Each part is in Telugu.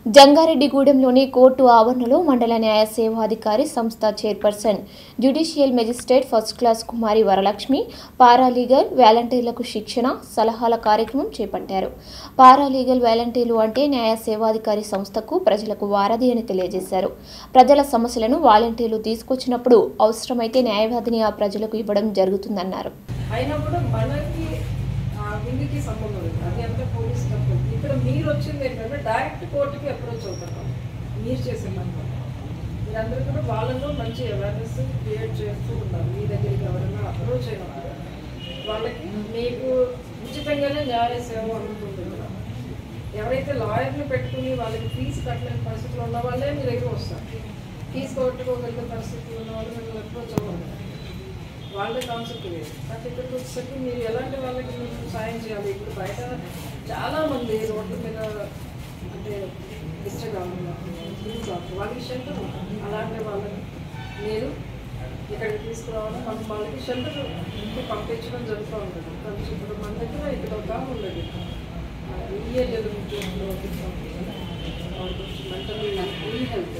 జంగారెడ్డిగూడెంలోని కోర్టు ఆవరణలో మండల న్యాయ సేవాధికారి సంస్థ chairperson judicial magistrate first class Kumari Varalakshmi paralegal వాలంటీర్లకు శిక్షణ సలహాల కార్యక్రమం చేపట్టారు పారాలీగల్ వాలంటీర్లు అంటే న్యాయ సేవాధికారి సంస్థకు ప్రజలకు వారధి అని తెలియజేశారు ప్రజల సమస్యలను వాలంటీర్లు తీసుకొచ్చినప్పుడు అవసరమైతే న్యాయవాదిని ఆ ప్రజలకు ఇవ్వడం జరుగుతుందన్నారు అయినా కూడా మనకి ఆ దీనికి సంబంధం లేదు అది అంతా పోలీస్ తప్పు ఇక్కడ మీరు వచ్చింది ఏంటంటే డైరెక్ట్ కోర్టుకి అప్రోచ్ అవుతారు మీరు చేసే పని వల్ల. మీరందరూ కూడా వాళ్ళలో మంచి అవేర్నెస్ క్రియేట్ చేస్తూ ఉన్నారు మీ దగ్గరికి ఎవరైనా అప్రోచ్ అయినప్పుడు వాళ్ళకి మీకు ఉచితంగానే న్యాయ సేవ అందుతుంది ఇక్కడ. ఎవరైతే లాయర్ని పెట్టుకుని వాళ్ళకి ఫీజు కట్టలేని పరిస్థితులు ఉన్న వాళ్ళే మీ దగ్గర వస్తారు ఫీజు కొట్టుకోగలిగిన పరిస్థితులు ఉన్న వాళ్ళు మిమ్మల్ని అప్రోచ్ అవ్వాలి వాళ్ళ కాన్సెప్ట్ వేరు బట్ ఇక్కడికి వచ్చేసరికి మీరు ఎలాంటి వాళ్ళకి మీరు సాయం చేయాలి ఇప్పుడు బయట చాలా మంది రోడ్ల మీద అంటే ఇష్టం వాళ్ళకి షెల్టర్ ఉంటుంది అలాంటి వాళ్ళని మీరు ఇక్కడికి తీసుకురావడం మన వాళ్ళకి షెల్టర్ పంపించడం జరుగుతూ ఉంటుంది కొంచెం ఇప్పుడు మన దగ్గర ఇక్కడ ఒక ఉండదు ఇయర్ మెంటల్ ఇల్ హెల్త్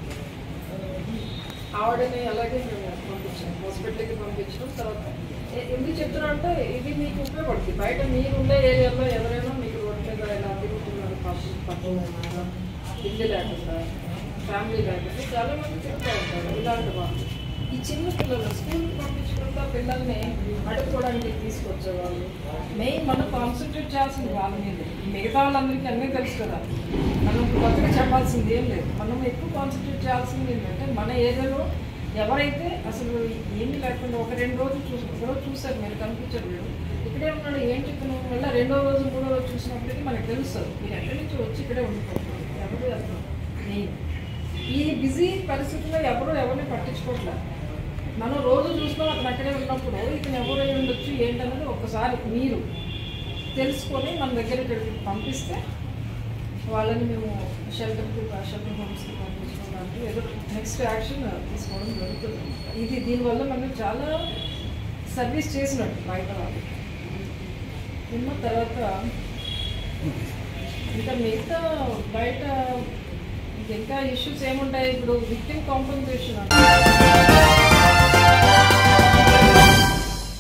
ఆవిడని అలాగే మేము పంపించాం హాస్పిటల్కి పంపించడం తర్వాత ఎ- ఎందుకు చెప్తున్నా అంటే ఇది మీకు ఉపయోగపడుతుంది బయట మీరు ఉండే ఏరియాలో ఎవరైనా మీకు రోడ్డు మీద ఇలా తిరుగుతున్నారు పాపం పక్కన ఇల్లు లేకుండా ఫ్యామిలీ లేకుండా చాలా మంది తిరుగుతూ ఉంటారు ఇలాంటి వాళ్ళు ఈ చిన్న పిల్లలు స్కూల్కి పంపించకుండా పిల్లల్ని అడుక్కోవడానికి తీసుకొచ్చేవాళ్ళు మెయిన్ మనం కాన్సన్ట్రేట్ చేయాల్సింది వాళ్ళ మీద మిగతా వాళ్ళందరికీ అన్నీ తెలుసు కదా మనం కొత్తగా చెప్పాల్సింది ఏం లేదు మనం ఎక్కువ కాన్సన్ట్రేట్ చేయాల్సింది ఏంటంటే మన ఏరియాలో ఎవరైతే అసలు ఏమీ లేకుండా ఒక రెండు రోజులు చూసి ఒక రోజు చూసారు మీరు కనిపించారు మీరు ఇక్కడే ఉన్నాడు ఏంటి ఇతను మళ్ళీ రెండో రోజు మూడో రోజు చూసినప్పటికీ మనకు తెలుస్తుంది మీరు ఎక్కడి నుంచి వచ్చి ఇక్కడే ఉండిపోతున్నారు ఎవరు అసలు మెయిన్ ఈ బిజీ పరిస్థితుల్లో ఎవరు ఎవరిని పట్టించుకోవట్లేదు మనం రోజు చూసినాం అతను అక్కడే ఉన్నప్పుడు ఇతను ఎవరై ఉండొచ్చు ఏంటన్నది ఒక్కసారి మీరు తెలుసుకొని మన దగ్గర ఇక్కడికి పంపిస్తే వాళ్ళని మేము షెల్టర్కి షెల్టర్ హోమ్స్కి పంపించుకోవడానికి ఏదో నెక్స్ట్ యాక్షన్ తీసుకోవడం జరుగుతుంది ఇది దీనివల్ల మనం చాలా సర్వీస్ చేసినట్టు బయట వాళ్ళు ఉన్న తర్వాత ఇంకా మిగతా బయట ఇంకా ఇష్యూస్ ఏముంటాయి ఇప్పుడు విక్టిమ్ కాంపన్సేషన్ అంటే